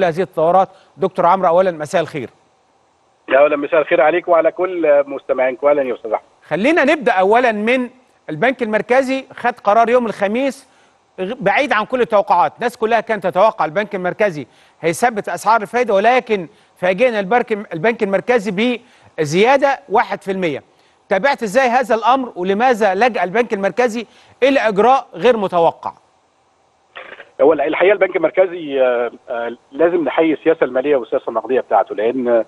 كل هذه التطورات دكتور عمرو اولا مساء الخير يا اولا مساء الخير عليك وعلى كل مستمعينك اهلا يا استاذ احمد خلينا نبدا اولا من البنك المركزي خد قرار يوم الخميس بعيد عن كل التوقعات الناس كلها كانت تتوقع البنك المركزي هيثبت اسعار الفائده ولكن فاجئنا البنك البنك المركزي بزياده 1% تابعت ازاي هذا الامر ولماذا لجأ البنك المركزي الى اجراء غير متوقع هو الحقيقه البنك المركزي آه، آه، لازم نحيي السياسه الماليه والسياسه النقديه بتاعته لان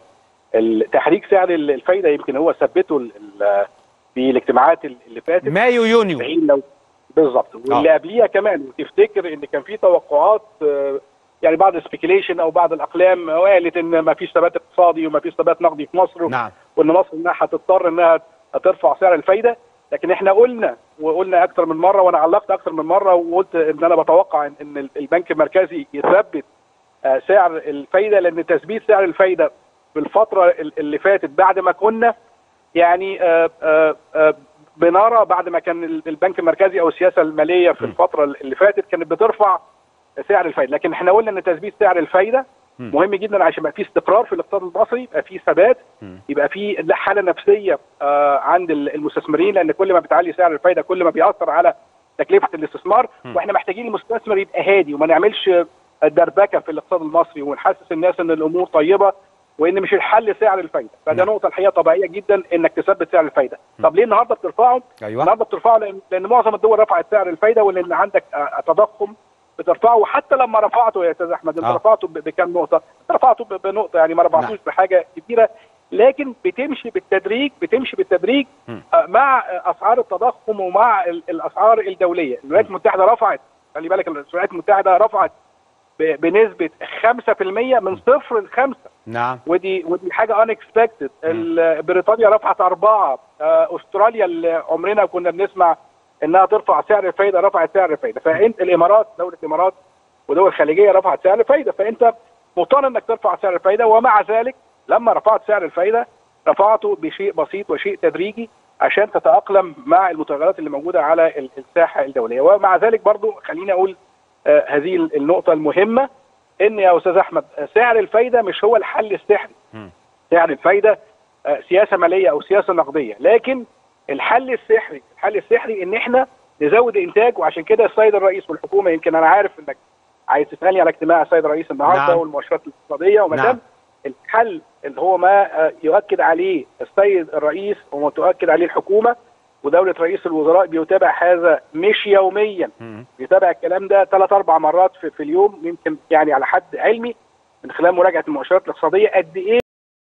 تحريك سعر الفايده يمكن هو ثبته ال- ال- في الاجتماعات اللي فاتت مايو يونيو بعيد لو بالظبط واللي آه. قبليها كمان وتفتكر ان كان في توقعات آه، يعني بعض السبيكيليشن او بعض الاقلام قالت ان ما فيش ثبات اقتصادي وما فيش ثبات نقدي في مصر نعم وان مصر انها هتضطر انها ترفع سعر الفايده لكن احنا قلنا وقلنا اكثر من مره وانا علقت اكثر من مره وقلت ان انا بتوقع ان إن البنك المركزي يثبت آه، سعر الفايده لان تثبيت سعر الفايده في الفتره ال- اللي فاتت بعد ما كنا يعني آه، آه، آه، بنرى بعد ما كان ال- البنك المركزي او السياسه الماليه في الفتره اللي فاتت كانت بترفع سعر الفايده لكن احنا قلنا ان تثبيت سعر الفايده مم. مهم جدا عشان يبقى في استقرار في الاقتصاد المصري يبقى في ثبات مم. يبقى في حاله نفسيه آه، عند ال- المستثمرين لان كل ما بتعلي سعر الفايده كل ما بيأثر على تكلفه الاستثمار مم. واحنا محتاجين المستثمر يبقى هادي وما نعملش دربكه في الاقتصاد المصري ونحسس الناس ان الامور طيبه وان مش الحل سعر الفايده فده نعم. نقطه الحقيقه طبيعيه جدا انك تثبت سعر الفايده طب ليه النهارده بترفعه ايوه النهارده بترفعه لان, لأن معظم الدول رفعت سعر الفايده ولان عندك آه، تضخم بترفعه وحتى لما رفعته يا استاذ احمد انت آه. رفعته ب- بكام نقطه؟ انت رفعته ب- بنقطه يعني ما رفعتوش نعم. بحاجه كبيره لكن بتمشي بالتدريج بتمشي بالتدريج مم. آه، مع آه، اسعار التضخم ومع ال- الاسعار الدوليه، الولايات المتحده رفعت خلي بالك الولايات المتحده رفعت ب- بنسبه 5% من صفر لخمسه نعم ودي ودي حاجه unexpected ال- بريطانيا رفعت اربعه آه، استراليا اللي عمرنا كنا بنسمع انها ترفع سعر الفايده رفعت سعر الفايده فانت الامارات دوله الامارات ودول خليجيه رفعت سعر الفايده فانت مضطر انك ترفع سعر الفايده ومع ذلك لما رفعت سعر الفايده رفعته بشيء بسيط وشيء تدريجي عشان تتاقلم مع المتغيرات اللي موجوده على ال- الساحه الدوليه ومع ذلك برضو خليني اقول آه، هذه النقطه المهمه ان يا استاذ احمد آه، سعر الفايده مش هو الحل السحري مم. سعر الفايده آه، سياسه ماليه او سياسه نقديه لكن الحل السحري الحل السحري ان احنا نزود الانتاج وعشان كده السيد الرئيس والحكومه يمكن انا عارف انك عايز تسالني على اجتماع السيد الرئيس النهارده نعم. والمؤشرات الاقتصاديه وما نعم. دام الحل اللي هو ما آه، يؤكد عليه السيد الرئيس وما تؤكد عليه الحكومه ودوله رئيس الوزراء بيتابع هذا مش يوميا مم. بيتابع الكلام ده ثلاث اربع مرات في, في اليوم يمكن يعني على حد علمي من خلال مراجعه المؤشرات الاقتصاديه قد ايه